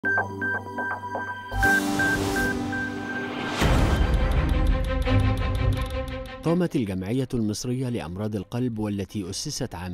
قامت الجمعية المصرية لأمراض القلب والتي أسست عام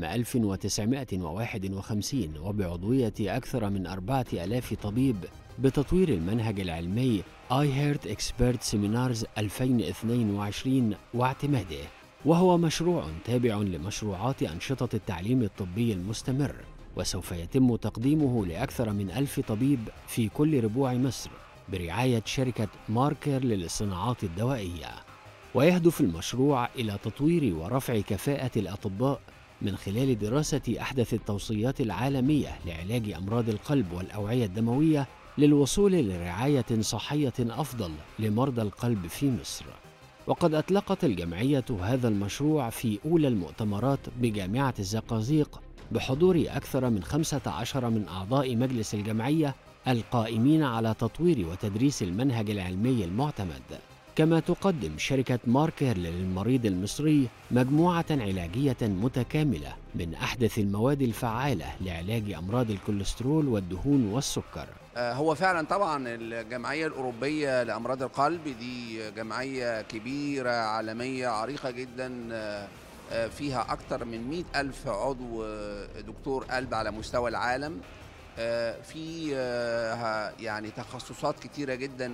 1951 وبعضوية أكثر من أربعة ألاف طبيب بتطوير المنهج العلمي I Heart Expert Seminars 2022 واعتماده وهو مشروع تابع لمشروعات أنشطة التعليم الطبي المستمر وسوف يتم تقديمه لأكثر من ألف طبيب في كل ربوع مصر برعاية شركة ماركر للصناعات الدوائية ويهدف المشروع إلى تطوير ورفع كفاءة الأطباء من خلال دراسة أحدث التوصيات العالمية لعلاج أمراض القلب والأوعية الدموية للوصول لرعاية صحية أفضل لمرضى القلب في مصر. وقد أطلقت الجمعية هذا المشروع في أولى المؤتمرات بجامعة الزقازيق بحضور أكثر من 15 من أعضاء مجلس الجمعية القائمين على تطوير وتدريس المنهج العلمي المعتمد. كما تقدم شركة ماركر للمريض المصري مجموعة علاجية متكاملة من أحدث المواد الفعالة لعلاج أمراض الكوليسترول والدهون والسكر هو فعلا طبعا الجمعية الأوروبية لأمراض القلب دي جمعية كبيرة عالمية عريقة جدا فيها أكثر من مئة ألف عضو دكتور قلب على مستوى العالم في يعني تخصصات كتيرة جدا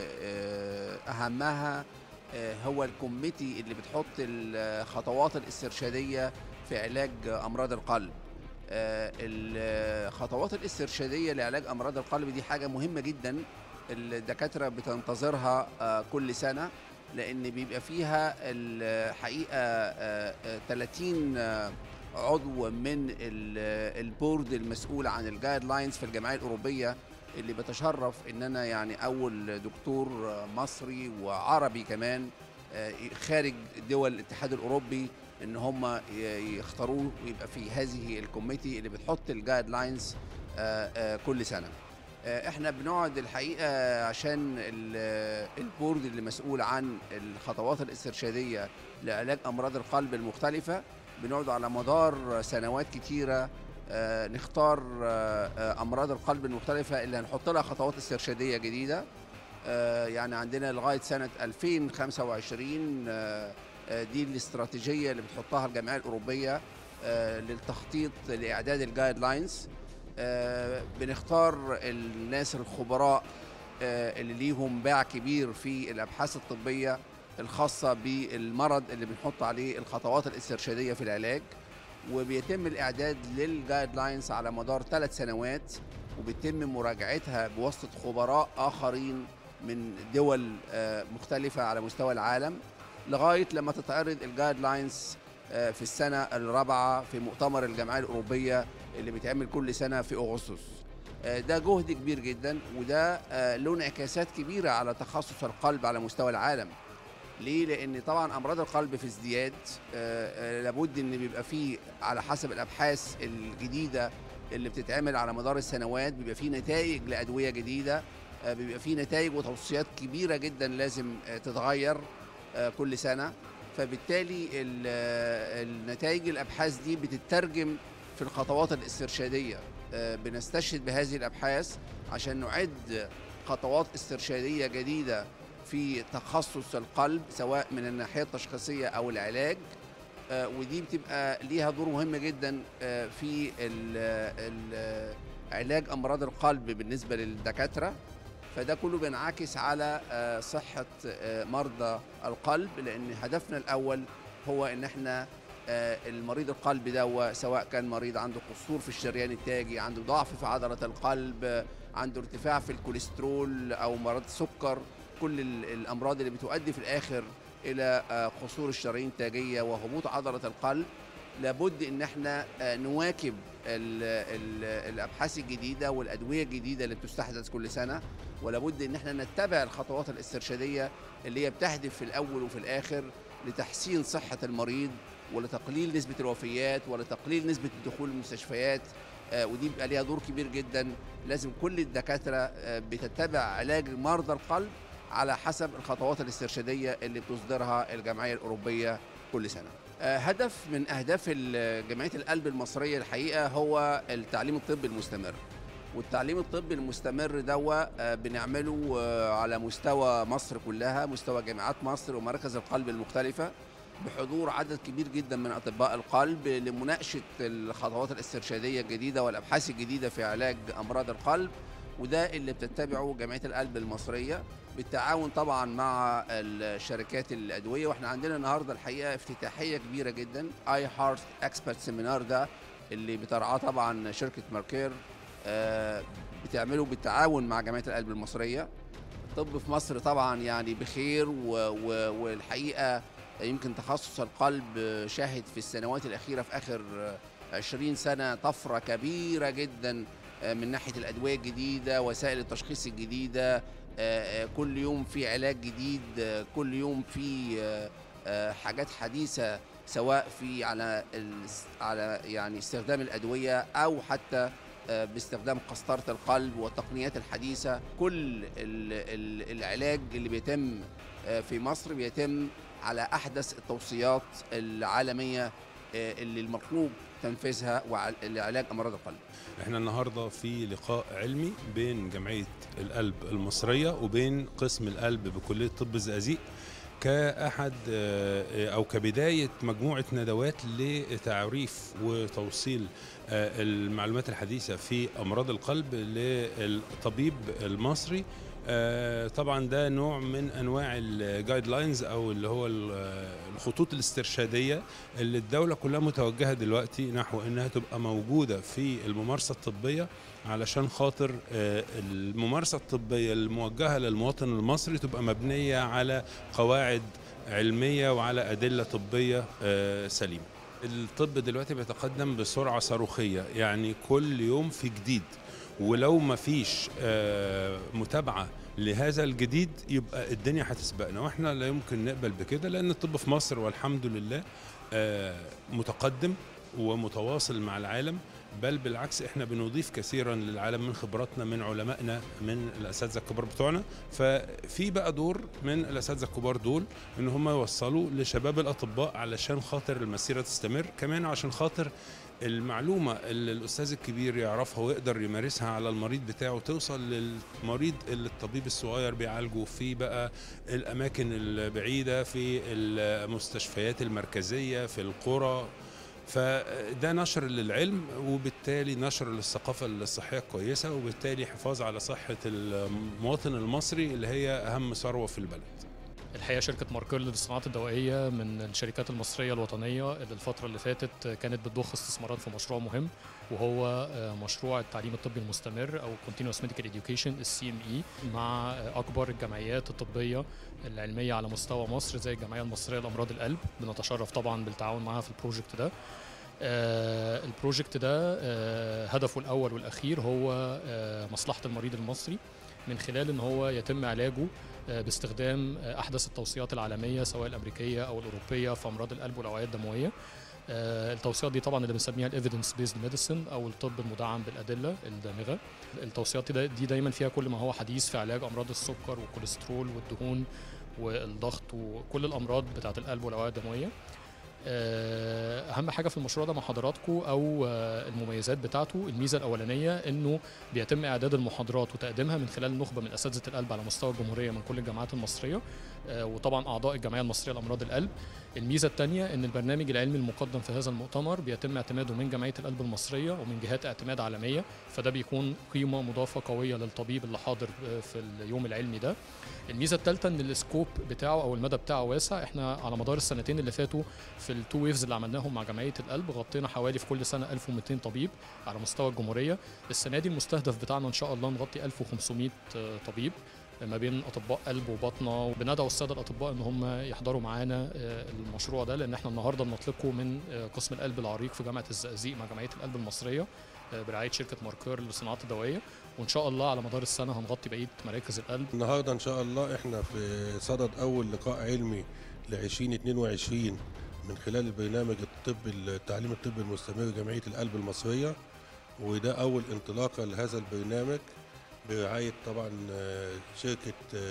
وأهمها هو الكوميتي اللي بتحط الخطوات الاسترشادية في علاج أمراض القلب الخطوات الاسترشادية لعلاج أمراض القلب دي حاجة مهمة جدا الدكاترة بتنتظرها كل سنة لأن بيبقى فيها الحقيقة 30 عضو من البورد المسؤول عن الجايد لاينز في الجمعيه الاوروبيه اللي بتشرف ان انا يعني اول دكتور مصري وعربي كمان خارج دول الاتحاد الاوروبي ان هم يختاروه ويبقى في هذه الكوميتي اللي بتحط الجايد لاينز كل سنه احنا بنقعد الحقيقه عشان البورد اللي مسؤول عن الخطوات الاسترشاديه لعلاج امراض القلب المختلفه بنقعد على مدار سنوات كتيرة آه نختار آه أمراض القلب المختلفة اللي هنحط لها خطوات استرشادية جديدة آه يعني عندنا لغاية سنة 2025 دي الاستراتيجية اللي بتحطها الجمعية الأوروبية للتخطيط لإعداد الجايد لاينز بنختار الناس الخبراء اللي ليهم باع كبير في الأبحاث الطبية الخاصة بالمرض اللي بنحط عليه الخطوات الاسترشادية في العلاج وبيتم الإعداد للجايد لاينز على مدار ثلاث سنوات وبيتم مراجعتها بواسطة خبراء آخرين من دول مختلفة على مستوى العالم لغاية لما تتعرض الجايد لاينز في السنة الرابعة في مؤتمر الجمعية الأوروبية اللي بيتعمل كل سنة في أغسطس ده جهد كبير جدا وده له انعكاسات كبيرة على تخصص القلب على مستوى العالم ليه؟ لأن طبعا أمراض القلب في ازدياد آه آه لابد إن بيبقى فيه على حسب الأبحاث الجديدة اللي بتتعمل على مدار السنوات بيبقى فيه نتائج لأدوية جديدة آه بيبقى فيه نتائج وتوصيات كبيرة جدا لازم تتغير كل سنة فبالتالي النتائج الأبحاث دي بتترجم في الخطوات الاسترشادية بنستشهد بهذه الأبحاث عشان نعد خطوات استرشادية جديدة في تخصص القلب سواء من الناحيه التشخيصيه او العلاج آه ودي بتبقى ليها دور مهم جدا آه في ال ال علاج امراض القلب بالنسبه للدكاتره فده كله بينعكس على آه صحه مرضى القلب لان هدفنا الاول هو ان احنا المريض القلب ده سواء كان مريض عنده قصور في الشريان التاجي عنده ضعف في عضله القلب عنده ارتفاع في الكوليسترول او مرض سكر كل الامراض اللي بتؤدي في الاخر الى قصور الشرايين التاجيه وهبوط عضله القلب لابد ان احنا نواكب ال ال الابحاث الجديده والادويه الجديده اللي بتستحدث كل سنه ولابد ان احنا نتبع الخطوات الاسترشاديه اللي هي بتهدف في الاول وفي الاخر لتحسين صحه المريض ولتقليل نسبه الوفيات ولتقليل نسبه الدخول المستشفيات ودي بيبقى ليها دور كبير جدا لازم كل الدكاتره بتتبع علاج مرضى القلب على حسب الخطوات الاسترشادية اللي بتصدرها الجمعية الأوروبية كل سنة هدف من أهداف جمعية القلب المصرية الحقيقة هو التعليم الطبي المستمر والتعليم الطبي المستمر دوا بنعمله على مستوى مصر كلها مستوى جامعات مصر ومراكز القلب المختلفة بحضور عدد كبير جدا من أطباء القلب لمناقشة الخطوات الاسترشادية الجديدة والأبحاث الجديدة في علاج أمراض القلب وده اللي بتتبعه جمعية القلب المصرية بالتعاون طبعا مع الشركات الأدوية واحنا عندنا النهاردة الحقيقة افتتاحية كبيرة جدا اي هارت اكسبرت سيمينار ده اللي بترعاه طبعا شركة ماركير بتعمله بالتعاون مع جمعيه القلب المصريه الطب في مصر طبعا يعني بخير و و والحقيقه يمكن تخصص القلب شاهد في السنوات الاخيره في اخر 20 سنه طفره كبيره جدا من ناحيه الادويه الجديده وسائل التشخيص الجديده كل يوم في علاج جديد كل يوم في حاجات حديثه سواء في على على يعني استخدام الادويه او حتى باستخدام قسطرة القلب والتقنيات الحديثة كل العلاج اللي بيتم في مصر بيتم على أحدث التوصيات العالمية اللي المطلوب تنفيذها لعلاج أمراض القلب احنا النهاردة في لقاء علمي بين جمعية القلب المصرية وبين قسم القلب بكلية طب الزقازيق كأحد أو كبداية مجموعة ندوات لتعريف وتوصيل المعلومات الحديثة في أمراض القلب للطبيب المصري طبعا ده نوع من انواع الجايد لاينز او اللي هو الخطوط الاسترشاديه اللي الدوله كلها متوجهه دلوقتي نحو انها تبقى موجوده في الممارسه الطبيه علشان خاطر الممارسه الطبيه الموجهه للمواطن المصري تبقى مبنيه على قواعد علميه وعلى ادله طبيه سليمه. الطب دلوقتي بيتقدم بسرعه صاروخيه يعني كل يوم في جديد ولو ما فيش متابعه لهذا الجديد يبقى الدنيا هتسبقنا واحنا لا يمكن نقبل بكده لان الطب في مصر والحمد لله متقدم ومتواصل مع العالم بل بالعكس احنا بنضيف كثيرا للعالم من خبراتنا من علمائنا من الاساتذه الكبار بتوعنا ففي بقى دور من الاساتذه الكبار دول ان هم يوصلوا لشباب الاطباء علشان خاطر المسيره تستمر كمان عشان خاطر المعلومة اللي الأستاذ الكبير يعرفها ويقدر يمارسها على المريض بتاعه توصل للمريض اللي الطبيب الصغير بيعالجه في بقى الأماكن البعيدة في المستشفيات المركزية في القرى فده نشر للعلم وبالتالي نشر للثقافة الصحية الكويسة وبالتالي حفاظ على صحة المواطن المصري اللي هي أهم ثروة في البلد الحقيقه شركه ماركر للصناعات الدوائيه من الشركات المصريه الوطنيه اللي الفتره اللي فاتت كانت بتضخ استثمارات في مشروع مهم وهو مشروع التعليم الطبي المستمر او Continuous Medical Education السي ام اي مع اكبر الجمعيات الطبيه العلميه على مستوى مصر زي الجمعيه المصريه لامراض القلب بنتشرف طبعا بالتعاون معاها في البروجكت ده آه البروجكت ده آه هدفه الاول والاخير هو آه مصلحه المريض المصري من خلال ان هو يتم علاجه باستخدام احدث التوصيات العالميه سواء الامريكيه او الاوروبيه في امراض القلب والاوعيه الدمويه التوصيات دي طبعا اللي بنسميها الايفيدنس بيزد ميديسن او الطب المدعم بالادله الدامغه التوصيات دي دايما فيها كل ما هو حديث في علاج امراض السكر والكوليسترول والدهون والضغط وكل الامراض بتاعه القلب والاوعيه الدمويه اهم حاجه في المشروع ده مع حضراتكم او المميزات بتاعته الميزه الاولانيه انه بيتم اعداد المحاضرات وتقديمها من خلال نخبه من اساتذه القلب على مستوى الجمهوريه من كل الجامعات المصريه وطبعا اعضاء الجمعيه المصريه لامراض القلب الميزه الثانيه ان البرنامج العلمي المقدم في هذا المؤتمر بيتم اعتماده من جمعيه القلب المصريه ومن جهات اعتماد عالميه فده بيكون قيمه مضافه قويه للطبيب اللي حاضر في اليوم العلمي ده الميزه الثالثه ان السكوب بتاعه او المدى بتاعه واسع احنا على مدار السنتين اللي فاتوا في التو ويفز اللي عملناهم مع جمعيه القلب غطينا حوالي في كل سنه 1200 طبيب على مستوى الجمهوريه السنه دي المستهدف بتاعنا ان شاء الله نغطي 1500 طبيب ما بين اطباء قلب وبطنه وبندعو الساده الاطباء ان هم يحضروا معانا المشروع ده لان احنا النهارده بنطلقه من قسم القلب العريق في جامعه الزقازيق مع جمعيه القلب المصريه برعايه شركه ماركير للصناعات الدوائيه وان شاء الله على مدار السنه هنغطي بقيه مراكز القلب النهارده ان شاء الله احنا في صدد اول لقاء علمي ل 2022 من خلال البرنامج الطب التعليم الطبي المستمر جمعيه القلب المصريه وده اول انطلاقه لهذا البرنامج برعايه طبعا شركه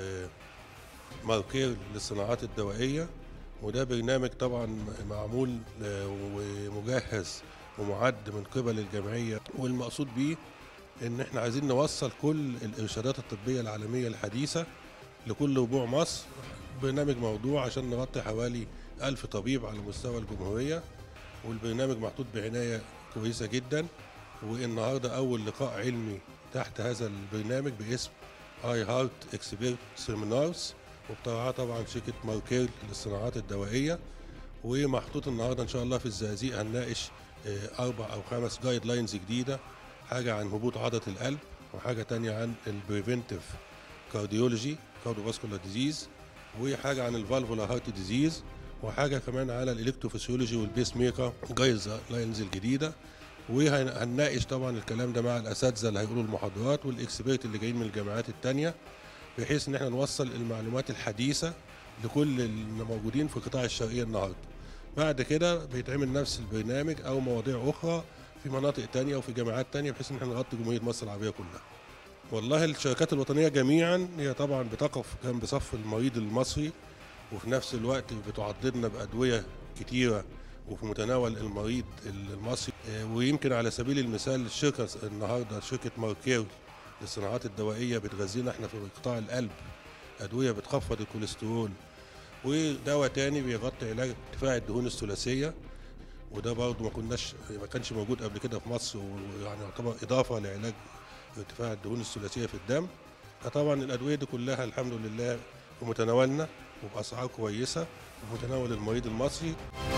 ماركير للصناعات الدوائيه وده برنامج طبعا معمول ومجهز ومعد من قبل الجمعيه والمقصود بيه ان احنا عايزين نوصل كل الارشادات الطبيه العالميه الحديثه لكل ربوع مصر برنامج موضوع عشان نغطي حوالي ألف طبيب على مستوى الجمهورية والبرنامج محطوط بعناية كويسة جدا والنهاردة أول لقاء علمي تحت هذا البرنامج باسم اي هارت اكسبيرت سيمينارز وبتوعها طبعا شركة ماركير للصناعات الدوائية ومحطوط النهارده ان شاء الله في الزقازيق هنناقش آه، اربع او خمس جايد لاينز جديده حاجه عن هبوط عضله القلب وحاجه تانية عن البريفنتيف كارديولوجي كارديوفاسكولار ديزيز وحاجه عن الفالفولا هارت ديزيز وحاجه كمان على الالكتروفيسيولوجي والبيس ميكر جايد لاينز الجديده وهنناقش طبعا الكلام ده مع الاساتذه اللي هيقولوا المحاضرات والاكسبيرت اللي جايين من الجامعات التانية بحيث ان احنا نوصل المعلومات الحديثه لكل الموجودين في قطاع الشرقيه النهارده بعد كده بيتعمل نفس البرنامج او مواضيع اخرى في مناطق تانية وفي جامعات تانية بحيث ان احنا نغطي جمهوريه مصر العربيه كلها والله الشركات الوطنيه جميعا هي طبعا بتقف جنب صف المريض المصري وفي نفس الوقت بتعضدنا بادويه كتيره وفي متناول المريض المصري آه، ويمكن على سبيل المثال الشركه النهارده شركه ماركير للصناعات الدوائيه بتغذينا احنا في قطاع القلب ادويه بتخفض الكوليسترول ودواء تاني بيغطي علاج ارتفاع الدهون الثلاثيه وده برضه ما كناش ما كانش موجود قبل كده في مصر ويعني يعتبر اضافه لعلاج ارتفاع الدهون الثلاثيه في الدم فطبعا الادويه دي كلها الحمد لله في متناولنا وباسعار كويسه ومتناول المريض المصري